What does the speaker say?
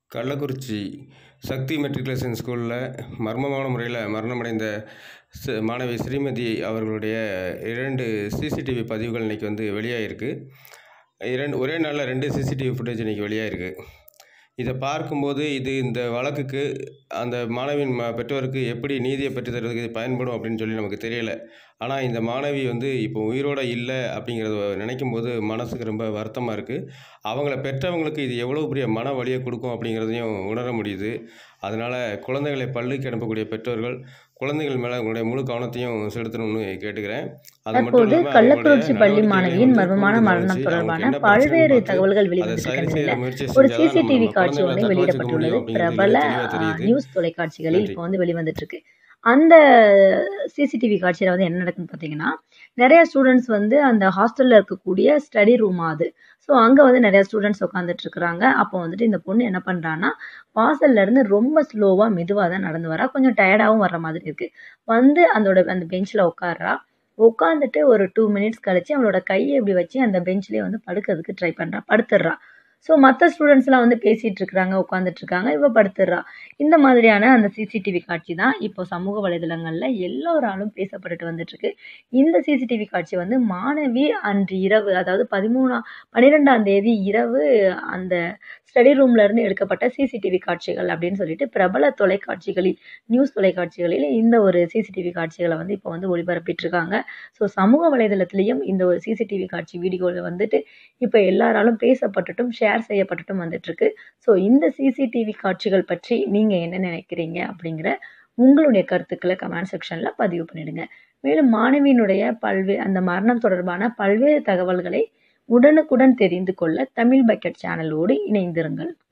கள்ளக்குறிச்சி சக்தி matriculation ஸ்கூலில் மர்மமான முறையில் மரணமடைந்த ஸ் மாணவி ஸ்ரீமதி அவர்களுடைய இரண்டு சிசிடிவி பதிவுகள் இன்றைக்கி வந்து வெளியாகிருக்கு இரண்டு ஒரே நாளில் ரெண்டு சிசிடிவி ஃபுட்டேஜ் இன்றைக்கி வெளியாகிருக்கு இதை பார்க்கும்போது இது இந்த வழக்குக்கு அந்த மாணவியின் ம பெற்றோருக்கு எப்படி நீதியை பெற்றுத் தருவதற்கு இது பயன்படும் அப்படின்னு சொல்லி நமக்கு தெரியலை ஆனால் இந்த மாணவி வந்து இப்போ உயிரோடு இல்லை அப்படிங்கிறத நினைக்கும் போது மனதுக்கு ரொம்ப வருத்தமாக இருக்குது அவங்கள பெற்றவங்களுக்கு இது எவ்வளோ பெரிய மன வலியை கொடுக்கும் அப்படிங்கிறதையும் உணர முடியுது அதனால் குழந்தைகளை பள்ளிக்கு அனுப்பக்கூடிய பெற்றோர்கள் குழந்தைகள் மேலே உங்களுடைய முழு கவனத்தையும் செலுத்தணும்னு கேட்டுக்கிறேன் அது மட்டும் தற்போது இல்லாமல் கள்ளக்குறிச்சி அவங்களுடைய பள்ளி நடவடிக்கைகளை மாணவியின் வந்து மர்மமான கூர்ந்து மரணம் கவனிச்சு தொடர்பான அவங்களுக்கு என்ன பல்வேறு பிரச்சனைன்னு பார்த்து தகவல்கள் அதை வெளிவந்திருக்கிற சரி நிலையில செய்ய முயற்சி ஒரு செஞ்சால் தான் நம்ம சிசிடிவி நம்ம காட்சி குழந்தைகளை ஒன்று தற்காத்துக்க முடியும் வெளியிடப்பட்டுள்ளது அப்படிங்கிறது பிரபல தெளிவாக தெரியுது நியூஸ் தொலைக்காட்சிகளில் நன்றி இப்போ வந்து வெளிவந்துட்டு இருக்கு அந்த சிசிடிவி காட்சியில் வந்து என்ன நடக்குன்னு பார்த்தீங்கன்னா நிறைய ஸ்டூடெண்ட்ஸ் வந்து அந்த ஹாஸ்டலில் இருக்கக்கூடிய ஸ்டடி ரூம் அது ஸோ அங்கே வந்து நிறைய ஸ்டூடெண்ட்ஸ் உட்காந்துட்டு இருக்கிறாங்க அப்போ வந்துட்டு இந்த பொண்ணு என்ன பண்ணுறான்னா வாசல்ல இருந்து ரொம்ப ஸ்லோவாக மெதுவாக தான் நடந்து வரா கொஞ்சம் டயர்டாகவும் வர்ற மாதிரி இருக்கு வந்து அதோட அந்த பெஞ்சில் உட்கார்றா உட்காந்துட்டு ஒரு டூ மினிட்ஸ் கழிச்சு அவளோட கையை இப்படி வச்சு அந்த பெஞ்ச்லேயே வந்து படுக்கிறதுக்கு ட்ரை பண்ணுறா படுத்துடுறா ஸோ மற்ற ஸ்டூடெண்ட்ஸ்லாம் வந்து பேசிகிட்டு இருக்கிறாங்க உட்காந்துட்டு இருக்காங்க இவ படுத்துடுறா இந்த மாதிரியான அந்த சிசிடிவி காட்சி தான் இப்போ சமூக வலைதளங்களில் எல்லோராலும் பேசப்பட்டுட்டு வந்துட்டு இருக்கு இந்த சிசிடிவி காட்சி வந்து மாணவி அன்று இரவு அதாவது பதிமூணாம் பன்னிரெண்டாம் தேதி இரவு அந்த ஸ்டடி ரூம்ல இருந்து எடுக்கப்பட்ட சிசிடிவி காட்சிகள் அப்படின்னு சொல்லிட்டு பிரபல தொலைக்காட்சிகளில் நியூஸ் தொலைக்காட்சிகளில் இந்த ஒரு சிசிடிவி காட்சிகளை வந்து இப்போ வந்து ஒளிபரப்பிட்டு இருக்காங்க ஸோ சமூக வலைதளத்திலையும் இந்த ஒரு சிசிடிவி காட்சி வீடியோவில் வந்துட்டு இப்போ எல்லாராலும் பேசப்பட்டுட்டும் ஷேர் செய்யப்பட்டுட்டும் வந்துட்டு இருக்கு ஸோ இந்த சிசிடிவி காட்சிகள் பற்றி நீங்கள் என்ன நினைக்கிறீங்க அப்படிங்கிற உங்களுடைய கருத்துக்களை கமெண்ட் செக்ஷனில் பதிவு பண்ணிடுங்க மேலும் மாணவியினுடைய பல்வேறு அந்த மரணம் தொடர்பான பல்வேறு தகவல்களை உடனுக்குடன் தெரிந்து கொள்ள தமிழ் பக்கெட் சேனலோடு இணைந்திருங்கள்